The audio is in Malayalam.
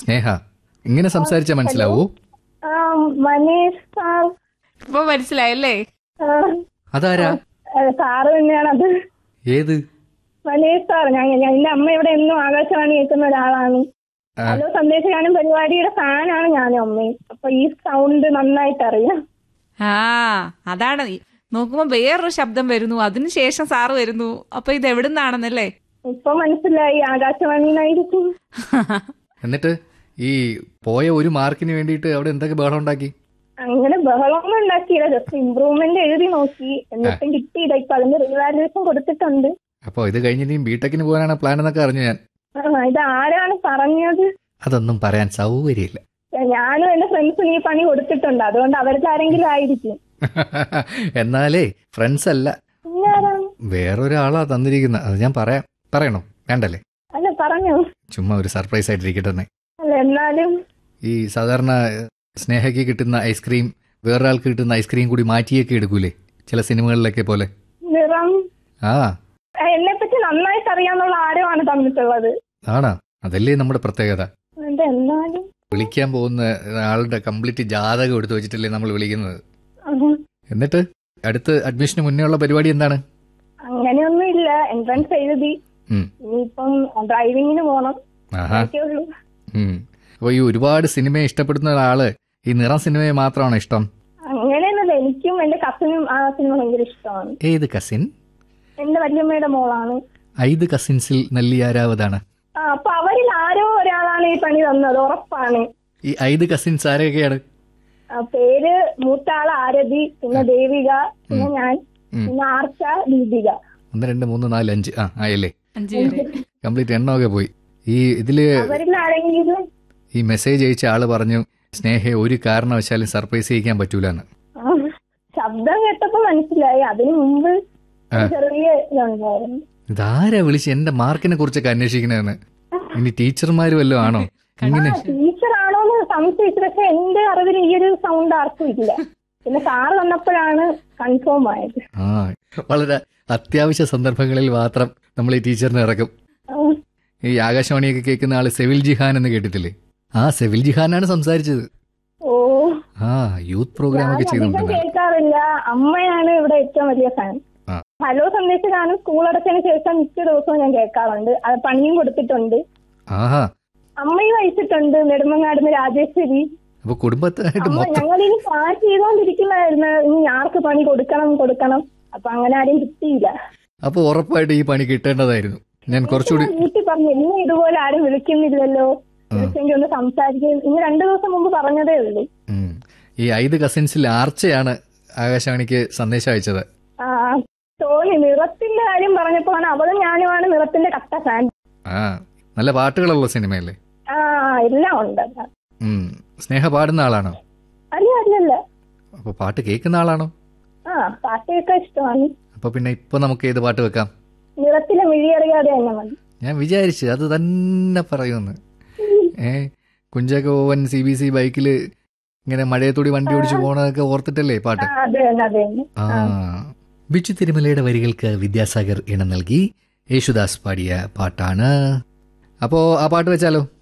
സ്നേഹ ഇങ്ങനെ സംസാരിച്ചാൽ മനസ്സിലാവൂ ആ മനീഷ് സാർ ഇപ്പൊ മനസ്സിലായല്ലേ ആ, അതാരാ ആ, സാറ് തന്നെയാണത് ഏത് മനീഷ് സാർ ഞാൻ ഞാൻ- എന്റെ അമ്മ ഇവിടെ എന്നും ആകാശവാണി കേൾക്കുന്ന ഒരാളാണ് ആ, ഹലോ സന്ദേശഗാനം പരിപാടിയുടെ ഫാനാണ് ഞാനും അമ്മയും അപ്പൊ ഈ സൗണ്ട് നന്നായിട്ട് അറിയാം ആ അതാണ് ഈ- നോക്കുമ്പോ വേറൊരു ശബ്ദം വരുന്നു അതിനുശേഷം സാറ് വരുന്നു അപ്പൊ ഇത് എവിടുന്നാണെന്നല്ലേ ഇപ്പൊ മനസ്സിലായി ആകാശവാണിന്നായിരിക്കും എന്നിട്ട് ഈ പോയ ഒരു മാർക്കിന് വേണ്ടിയിട്ട് അവിടെ എന്തൊക്കെ ബഹളം ഉണ്ടാക്കി അങ്ങനെ ബഹളമൊന്നും ഉണ്ടാക്കിയില്ല ജസ്റ്റ് ഇമ്പ്രൂവ്മെന്റ് എഴുതി നോക്കി എന്നിട്ടും കിട്ടിയില്ല ഇപ്പൊ അതിന് റിവാലുവേഷൻ കൊടുത്തിട്ടുണ്ട് അപ്പോൾ ഇത് കഴിഞ്ഞിട്ട് ബിടെക്കിന് പോകാനാണ് പ്ലാൻ എന്നൊക്കെ അറിഞ്ഞു ഞാൻ ആ, ഇത് ആരാണ് പറഞ്ഞത് അതൊന്നും പറയാൻ സൗകര്യമില്ല ഞാനും എന്റെ ഫ്രണ്ട്സിന് ഈ പണി കൊടുത്തിട്ടുണ്ട് അതുകൊണ്ട് അവർക്ക് ആരെങ്കിലും ആയിരിക്കും എന്നാലേ ഫ്രണ്ട്സ് അല്ല പിന്നെ ആരാണ് വേറൊരാളാ തന്നിരിക്കുന്നത് അത് ഞാൻ പറയാം പറയണോ വേണ്ടല്ലേ അല്ല പറഞ്ഞോ ചുമ്മാ ഒരു സർപ്രൈസ് ആയിട്ടിരിക്കട്ടെ തന്നെ അല്ല എന്നാലും ഈ സാധാരണ സ്നേഹയ്ക്ക് കിട്ടുന്ന ഐസ്ക്രീം വേറൊരാൾക്ക് കിട്ടുന്ന ഐസ്ക്രീം കൂടി മാറ്റിയൊക്കെ എടുക്കൂലേ ചില സിനിമകളിലൊക്കെ പോലെ നിറം ആ എന്നെ പറ്റി നന്നായിട്ട് അറിയാന്നുള്ള ആരുമാണ് തന്നിട്ടുള്ളത് ആണാ അതല്ലേ നമ്മുടെ പ്രത്യേകത അത് എന്നാലും വിളിക്കാൻ പോകുന്ന ആളുടെ കംപ്ലീറ്റ് ജാതകം എടുത്തു വെച്ചിട്ടല്ലേ നമ്മൾ വിളിക്കുന്നത് ഉം, എന്നിട്ട് അടുത്ത് അഡ്മിഷന് മുന്നേ ഉള്ള പരിപാടി എന്താണ് അങ്ങനെയൊന്നും ഇല്ല എൻട്രൻസ് എഴുതി ഉം. ഇനിയിപ്പം ഡ്രൈവിങ്ങിന് പോണം ആഹാ അതൊക്കെ ഉള്ളൂ ഉം. അപ്പൊ ഈ ഒരുപാട് സിനിമയെ ഇഷ്ടപ്പെടുന്ന ഒരാള് ഈ നിറം സിനിമയെ മാത്രമാണോ ഇഷ്ടം അങ്ങനെയൊന്നുമില്ല എനിക്കും എന്റെ കസിനും ആ സിനിമ ഭയങ്കര ഇഷ്ടമാണ് ഏത് കസിൻ എന്റെ വല്യമ്മയുടെ മോളാണ് ഐത് കസിൻസിൽ നല്ലിയാരാവതാണ് ആ അപ്പൊ അവരിൽ ആരോ ഒരാളാണ് ഈ പണി തന്നത് ഉറപ്പാണ് ഈ ഐത് കസിൻസ് ആരൊക്കെയാണ് ആ, പേര് മൂത്താള് ആരതി പിന്നെ ദേവിക പിന്നെ ഞാൻ ഉം. പിന്നെ ആർച്ച ദീപിക ഒന്ന് രണ്ട് മൂന്ന് നാല് അഞ്ച് ആ ആയല്ലേ അഞ്ചു പേര് കംപ്ലീറ്റ് എണ്ണമൊക്കെ പോയി ഈ ഇതില് അവരിൽ ആരെങ്കിലും ഈ മെസ്സേജ് അയച്ച ആള് പറഞ്ഞു സ്നേഹയെ ഒരു കാരണവശാലും സർപ്രൈസ് ചെയ്യിക്കാൻ പറ്റൂലെന്ന് ആ, ശബ്ദം കേട്ടപ്പോ മനസ്സിലായി അതിനു മുമ്പ് ആ. ചെറിയ ഇതുണ്ടായിരുന്നു ഇതാരാ വിളിച്ച് എന്റെ മാർക്കിനെ കുറിച്ചൊക്കെ അന്വേഷിക്കണതെന്ന് ഇനി ടീച്ചർമാര് വല്ലതും ആണോ ഇങ്ങനെ ടീച്ചർ ആണോന്ന് സംശയിച്ചു പക്ഷെ എന്റെ അറിവിൽ ഈ ഒരു സൗണ്ട് ആർക്കും ഇല്ല പിന്നെ സാറ് വന്നപ്പോഴാണ് കൺഫേം ആയത് ആ വളരെ അത്യാവശ്യ സന്ദർഭങ്ങളിൽ മാത്രം നമ്മൾ ഈ ടീച്ചറിനെ ഇറക്കും ആ, ഈ ആകാശവാണിയൊക്കെ കേൾക്കുന്ന ആള് സെവിൽ ജിഹാൻ എന്ന് കേട്ടിട്ടില്ലേ ആ സെവിൽ ജിഹാനാണ് സംസാരിച്ചത് ഓ ആ യൂത്ത് പ്രോഗ്രാം ഒക്കെ ഞാൻ അധികം ചെയ്തുകൊണ്ടിരുന്ന കേൾക്കാറില്ല അമ്മയാണ് ഇവിടെ ഏറ്റവും വലിയ ഫാൻ ആ. ഹലോ സന്ദേശം കാണും സ്കൂൾ അടച്ചതിന് ശേഷം മിക്ക ദിവസവും ഞാൻ കേൾക്കാറുണ്ട് അത് പണിയും കൊടുത്തിട്ടുണ്ട് ആഹാ അമ്മയും അയച്ചിട്ടുണ്ട് നെടുമങ്ങാടുന്ന് രാജേശ്വരി അപ്പൊ കുടുംബത്തായിട്ട് അമ്മ മൊത്തം ഞങ്ങൾ ഇനി പ്ലാൻ ചെയ്തോണ്ടിരിക്കുന്നതായിരുന്നു ഇനി ആർക്ക് പണി കൊടുക്കണം കൊടുക്കണം അപ്പൊ അങ്ങനെ ആരും കിട്ടിയില്ല അപ്പൊ ഉറപ്പായിട്ട് ഈ പണി കിട്ടേണ്ടതായിരുന്നു ഞാൻ കുറച്ചുകൂടി ഞാൻ വീട്ടിൽ പറഞ്ഞു ഇനി ഇതുപോലെ ആരും വിളിക്കുന്നില്ലല്ലോ വിളിച്ചെങ്കിൽ ഒന്ന് സംസാരിക്കും ഇനി രണ്ടു ദിവസം മുമ്പ് പറഞ്ഞതേ ഉള്ളൂ ഉം. ഈ ഐത് കസിൻസിൽ ആർച്ചയാണ് ആകാശവാണിക്ക് സന്ദേശം അയച്ചത് ആ തോന്നി നിറത്തിന്റെ കാര്യം പറഞ്ഞപ്പോഴാണ് അവളും ഞാനുമാണ് നിറത്തിന്റെ കട്ട ഫാൻ ആ നല്ല പാട്ടുകളുള്ള സിനിമയല്ലേ ആ എല്ലാം ഉണ്ട് ഉം. സ്നേഹ പാടുന്ന ആളാണോ അല്ല അല്ലല്ല അപ്പൊ പാട്ട് കേൾക്കുന്ന ആളാണോ ആ പാട്ടൊക്കെ ഇഷ്ടമാണ് അപ്പൊ പിന്നെ ഇപ്പൊ നമുക്ക് ഏത് പാട്ട് വെക്കാം നിറത്തിലെ മിഴിയറിയാതെ തന്നെ മതി ഞാൻ വിചാരിച്ചു അത് തന്നെ പറയുമെന്ന് ഏ കുഞ്ചാക്കോവൻ സി ബി സി ബൈക്കില് ഇങ്ങനെ മഴയത്തൂടി വണ്ടി ഓടിച്ചു പോണതൊക്കെ ഓർത്തിട്ടല്ലേ ആ പാട്ട് അതെ തന്നെ അതെ തന്നെ ആ ബിച്ചു തിരുമലയുടെ വരികൾക്ക് വിദ്യാസാഗർ ഇണം നൽകി യേശുദാസ് പാടിയ പാട്ടാണ് അപ്പോ ആ പാട്ട് വെച്ചാലോ